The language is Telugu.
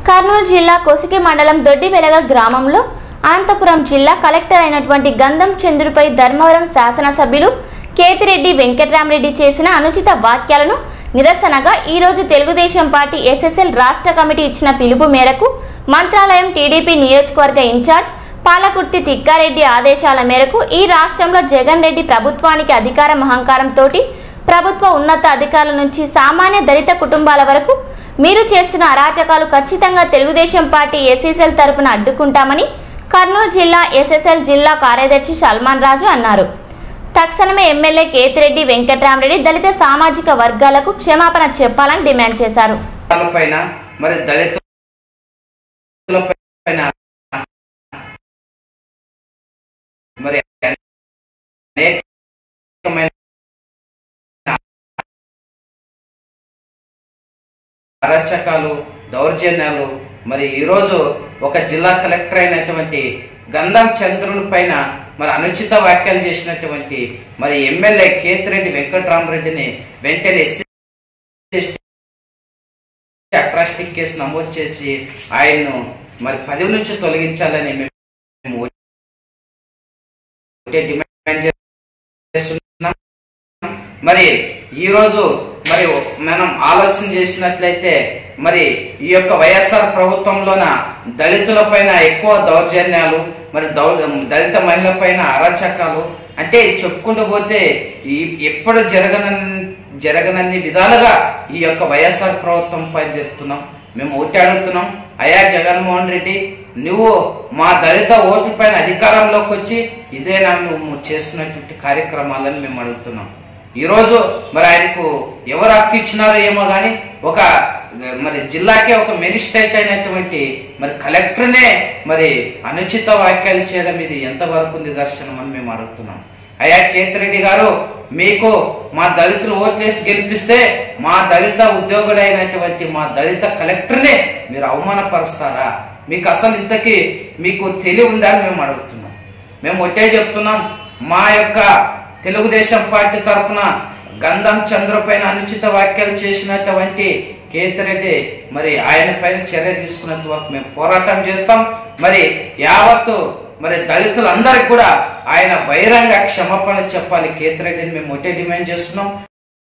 కర్నూలు జిల్లా కొసికి మండలం దొడ్డివెలగ గ్రామంలో అనంతపురం జిల్లా కలెక్టర్ అయినటువంటి గంధం చంద్రుపై ధర్మవరం శాసనసభ్యులు కేతిరెడ్డి వెంకట్రామరెడ్డి చేసిన అనుచిత వాక్యాలను నిరసనగా ఈ రోజు తెలుగుదేశం పార్టీ ఎస్ఎస్ఎల్ రాష్ట్ర కమిటీ ఇచ్చిన పిలుపు మేరకు మంత్రాలయం టీడీపీ నియోజకవర్గ ఇన్ఛార్జ్ పాలకుర్తి తిక్కారెడ్డి ఆదేశాల మేరకు ఈ రాష్ట్రంలో జగన్ రెడ్డి ప్రభుత్వానికి అధికారం అహంకారంతోటి ప్రభుత్వ ఉన్నత అధికారుల నుంచి సామాన్య దళిత కుటుంబాల వరకు మీరు చేస్తున్న అరాచకాలు ఖచ్చితంగా తెలుగుదేశం పార్టీ ఎస్ఎస్ఎల్ తరపున అడ్డుకుంటామని కర్నూలు జిల్లా ఎస్ఎస్ఎల్ జిల్లా కార్యదర్శి సల్మాన్ రాజు అన్నారు తక్షణమే ఎమ్మెల్యే కేతిరెడ్డి వెంకట్రామరెడ్డి దళిత సామాజిక వర్గాలకు క్షమాపణ చెప్పాలని డిమాండ్ చేశారు పైన మరి దళితుల పైన మరి అనేకమైన అరాచకాలు దౌర్జన్యాలు మరి ఈరోజు ఒక జిల్లా కలెక్టర్ అయినటువంటి గంధం చంద్రుని పైన మరి అనుచిత వ్యాఖ్యలు చేసినటువంటి మరి ఎమ్మెల్యే కేతిరెడ్డి వెంకట్రామరెడ్డిని వెంటనే ఎస్సీ అట్రాసిటీ కేసు నమోదు చేసి ఆయన్ను మరి పదవి నుంచి తొలగించాలని మేము ఒకటే డిమాండ్ చేస్తున్నాం మరి ఈ రోజు మరి మనం ఆలోచన చేసినట్లయితే మరి ఈ యొక్క వైఎస్ఆర్ ప్రభుత్వంలోన దళితుల పైన ఎక్కువ దౌర్జన్యాలు మరి దౌ దళిత మహిళల పైన అరాచకాలు అంటే చెప్పుకుంటూ పోతే ఈ ఎప్పుడు జరగనన్ని జరగనన్ని విధాలుగా ఈ యొక్క వైఎస్ఆర్ ప్రభుత్వం పైన తెస్తున్నాం మేము ఒకటి అడుగుతున్నాం అయా జగన్మోహన్ రెడ్డి నువ్వు మా దళిత ఓటు పైన అధికారంలోకి వచ్చి ఇదేనా నువ్వు చేస్తున్నటువంటి కార్యక్రమాలను మేము అడుగుతున్నాం ఈ రోజు మరి ఆయనకు ఎవరు హక్కు ఇచ్చినారో ఏమో గాని ఒక మరి జిల్లాకే ఒక మెజిస్ట్రేట్ అయినటువంటి మరి కలెక్టర్నే మరి అనుచిత వ్యాఖ్యలు చేయడం ఇది ఎంతవరకు నిదర్శనం అని మేము అడుగుతున్నాం అయ్యా కేతిరెడ్డి గారు మీకు మా దళితులు ఓట్లేసి గెలిపిస్తే మా దళిత ఉద్యోగుడైనటువంటి మా దళిత కలెక్టర్నే మీరు అవమానపరుస్తారా మీకు అసలు ఇంతకీ మీకు తెలివి ఉందా అని మేము అడుగుతున్నాం మేము ఒట్టే చెప్తున్నాం మా యొక్క తెలుగుదేశం పార్టీ తరఫున గంధం చంద్ర పైన అనుచిత వ్యాఖ్యలు చేసినటువంటి కేతిరెడ్డి మరి ఆయన పైన చర్య తీసుకున్నంత వరకు మేము పోరాటం చేస్తాం మరి యావత్తు మరి దళితులందరికీ కూడా ఆయన బహిరంగ క్షమాపణ చెప్పాలి కేతిరెడ్డిని మేము ఒకటే డిమాండ్ చేస్తున్నాం